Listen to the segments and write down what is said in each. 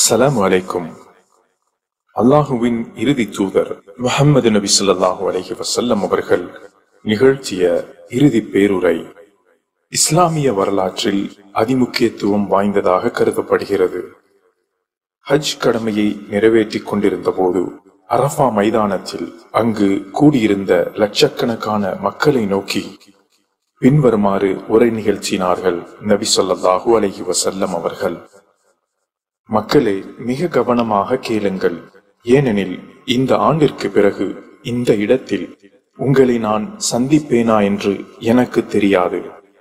அஸ்ஸலாமு அலைக்கும் அல்லாஹுவின் இறுதி தூதர் முஹம்மது நபி ஸல்லல்லாஹு அலைஹி வஸல்லம் அவர்கள் நிகழ்த்திய இறுதி பேருரை இஸ்லாமிய வரலாற்றில் அதிமுக்கியத்துவம் வாய்ந்ததாக கருதப்படுகிறது ஹஜ் கடமையை நிறைவேற்றிக் கொண்டிருந்த போது அரஃபா மைதானத்தில் அங்கு கூடியிருந்த லட்சக்கணக்கான மக்களை நோக்கி பின்வருமாறு உரை நிகழ்த்தினார்கள் நபி ஸல்லல்லாஹு அலைஹி வஸல்லம் அவர்கள் மக்களே மிக கவனமாக கேளுங்கள் ஏனெனில் இந்த ஆண்டிற்கு பிறகு இந்த இடத்தில் உங்களை நான் சந்திப்பேனா என்று எனக்கு தெரியாது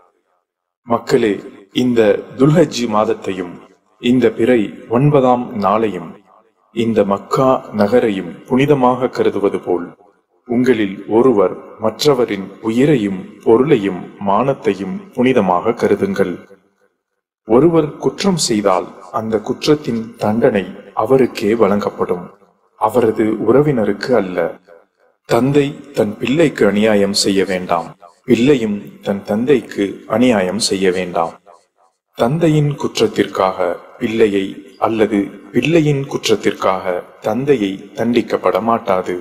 மக்களே இந்த துல்ஹஜ்ஜி மாதத்தையும் இந்த பிறை ஒன்பதாம் நாளையும் இந்த மக்கா நகரையும் புனிதமாக கருதுவது போல் உங்களில் ஒருவர் மற்றவரின் உயிரையும் பொருளையும் மானத்தையும் புனிதமாக கருதுங்கள் ஒருவர் குற்றம் செய்தால் அந்த குற்றத்தின் தண்டனை அவருக்கே வழங்கப்படும் அவரது உறவினருக்கு அல்ல தந்தை தன் பிள்ளைக்கு அநியாயம் செய்ய வேண்டாம் பிள்ளையும் தன் தந்தைக்கு அநியாயம் செய்ய வேண்டாம் தந்தையின் குற்றத்திற்காக பிள்ளையை அல்லது பிள்ளையின் குற்றத்திற்காக தந்தையை தண்டிக்கப்பட மாட்டாது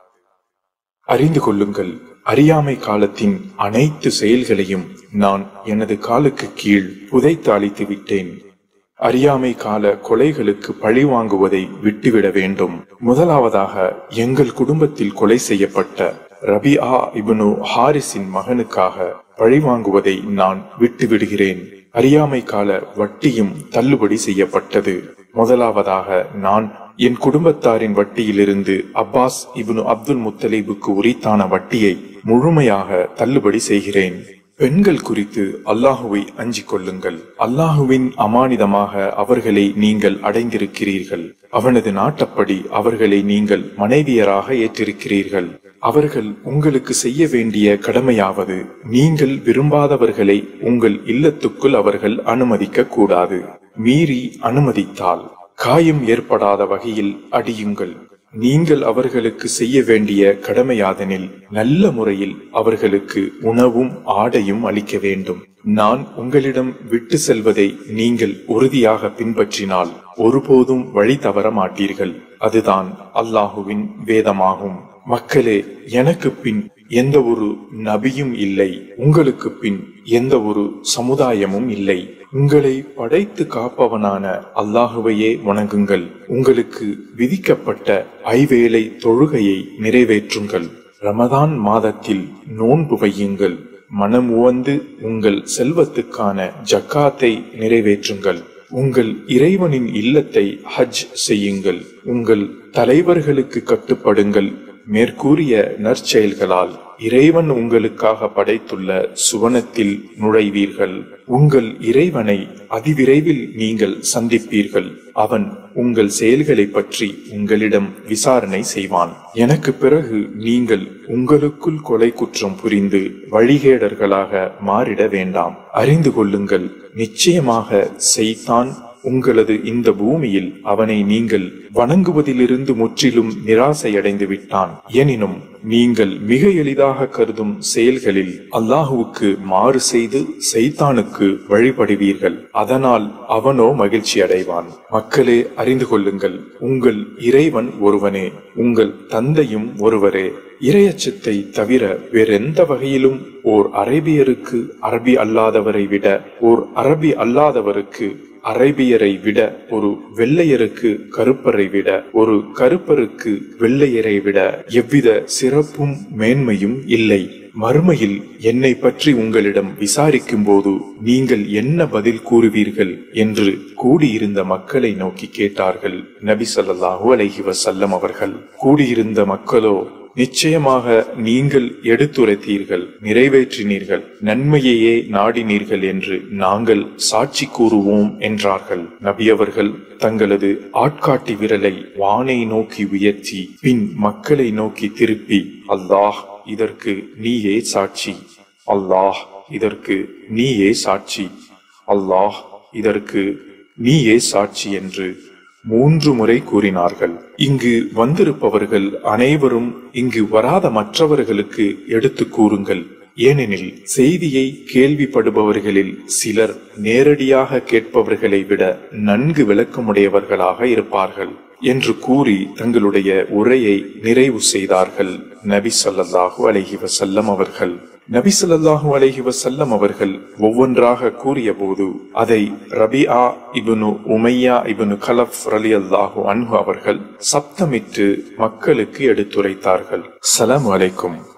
அறிந்து கொள்ளுங்கள் அறியாமை காலத்தின் அனைத்து செயல்களையும் நான் எனது காலுக்கு கீழ் புதைத்து அழித்து விட்டேன் அறியாமை கால கொலைகளுக்கு பழி வாங்குவதை விட்டுவிட வேண்டும் முதலாவதாக எங்கள் குடும்பத்தில் கொலை செய்யப்பட்ட ரபிஆ இப்னு ஹாரிஸின் மகனுக்காக பழி வாங்குவதை நான் விட்டு விடுகிறேன் அறியாமை கால வட்டியும் தள்ளுபடி செய்யப்பட்டது முதலாவதாக நான் என் குடும்பத்தாரின் வட்டியிலிருந்து அப்பாஸ் இப்னு அப்துல் முத்தலீபுக்கு உரித்தான வட்டியை முழுமையாக தள்ளுபடி செய்கிறேன் பெண்கள் குறித்து அல்லாஹுவை அஞ்சிக் கொள்ளுங்கள் அல்லாஹுவின் அமானிதமாக அவர்களை நீங்கள் அடைந்திருக்கிறீர்கள் அவனது நாட்டப்படி அவர்களை நீங்கள் மனைவியராக ஏற்றிருக்கிறீர்கள் அவர்கள் உங்களுக்கு செய்ய வேண்டிய கடமையாவது நீங்கள் விரும்பாதவர்களை உங்கள் இல்லத்துக்குள் அவர்கள் அனுமதிக்க கூடாது மீறி அனுமதித்தால் காயம் ஏற்படாத வகையில் அடியுங்கள் நீங்கள் அவர்களுக்கு செய்ய வேண்டிய கடமையாதனில் நல்ல முறையில் அவர்களுக்கு உணவும் ஆடையும் அளிக்க வேண்டும் நான் உங்களிடம் விட்டு செல்வதை நீங்கள் உறுதியாக பின்பற்றினால் ஒருபோதும் வழி தவற மாட்டீர்கள் அதுதான் அல்லாஹுவின் வேதமாகும் மக்களே எனக்கு பின் எந்த ஒரு நபியும் இல்லை உங்களுக்கு பின் எந்த ஒரு சமுதாயமும் இல்லை உங்களை படைத்து காப்பவனான அல்லாஹுவையே வணங்குங்கள் உங்களுக்கு விதிக்கப்பட்ட ஐவேளை தொழுகையை நிறைவேற்றுங்கள் ரமதான் மாதத்தில் நோன்பு வையுங்கள் மனம் உவந்து உங்கள் செல்வத்துக்கான ஜக்காத்தை நிறைவேற்றுங்கள் உங்கள் இறைவனின் இல்லத்தை ஹஜ் செய்யுங்கள் உங்கள் தலைவர்களுக்கு கட்டுப்படுங்கள் மேற்கூறிய நற்செயல்களால் இறைவன் உங்களுக்காக படைத்துள்ள சுவனத்தில் நுழைவீர்கள் உங்கள் இறைவனை அதிவிரைவில் நீங்கள் சந்திப்பீர்கள் அவன் உங்கள் செயல்களை பற்றி உங்களிடம் விசாரணை செய்வான் எனக்கு பிறகு நீங்கள் உங்களுக்குள் கொலை குற்றம் புரிந்து வழிகேடர்களாக மாறிட வேண்டாம் அறிந்து கொள்ளுங்கள் நிச்சயமாக செய்தான் உங்களது இந்த பூமியில் அவனை நீங்கள் வணங்குவதிலிருந்து முற்றிலும் நிராசையடைந்து விட்டான் எனினும் நீங்கள் மிக எளிதாக கருதும் செயல்களில் அல்லாஹுவுக்கு மாறு செய்து செய்தானுக்கு வழிபடுவீர்கள் அதனால் அவனோ மகிழ்ச்சி அடைவான் மக்களே அறிந்து கொள்ளுங்கள் உங்கள் இறைவன் ஒருவனே உங்கள் தந்தையும் ஒருவரே இரையச்சத்தை தவிர வேறெந்த வகையிலும் ஓர் அரேபியருக்கு அரபி அல்லாதவரை விட ஓர் அரபி அல்லாதவருக்கு அரேபியரை விட ஒரு வெள்ளையருக்கு கருப்பரை விட ஒரு கருப்பருக்கு வெள்ளையரை விட எவ்வித சிறப்பும் மேன்மையும் இல்லை மறுமையில் என்னை பற்றி உங்களிடம் விசாரிக்கும் போது நீங்கள் என்ன பதில் கூறுவீர்கள் என்று கூடியிருந்த மக்களை நோக்கி கேட்டார்கள் நபி ஸல்லல்லாஹு அலைஹி வஸல்லம் அவர்கள் கூடியிருந்த மக்களோ நிச்சயமாக நீங்கள் எடுத்துரைத்தீர்கள் நிறைவேற்றினீர்கள் நன்மையையே நாடினீர்கள் என்று நாங்கள் சாட்சி கூறுவோம் என்றார்கள் நபியவர்கள் தங்களது ஆட்காட்டி விரலை வானை நோக்கி உயர்த்தி பின் மக்களை நோக்கி திருப்பி அல்லாஹ் இதற்கு நீயே சாட்சி அல்லாஹ் இதற்கு நீயே சாட்சி அல்லாஹ் இதற்கு நீயே சாட்சி என்று மூன்று முறை கூறினார்கள் இங்கு வந்திருப்பவர்கள் அனைவரும் இங்கு வராத மற்றவர்களுக்கு எடுத்து கூறுங்கள் ஏனெனில் செய்தியை கேள்விப்படுபவர்களில் சிலர் நேரடியாக கேட்பவர்களை விட நன்கு விளக்கமுடையவர்களாக இருப்பார்கள் என்று கூறி தங்களுடைய உரையை நிறைவு செய்தார்கள் நபி ஸல்லல்லாஹு அலைஹி வஸல்லம் அவர்கள் நபி ஸல்லல்லாஹு அலைஹி வஸல்லம் அவர்கள் ஒவ்வொன்றாக கூறிய போது அதை ரபிஆ இப்னு உமையா இப்னு கலப் ரலியல்லாஹு அன்ஹு அவர்கள் சப்தமிட்டு மக்களுக்கு எடுத்துரைத்தார்கள் ஸலாமு அலைக்கும்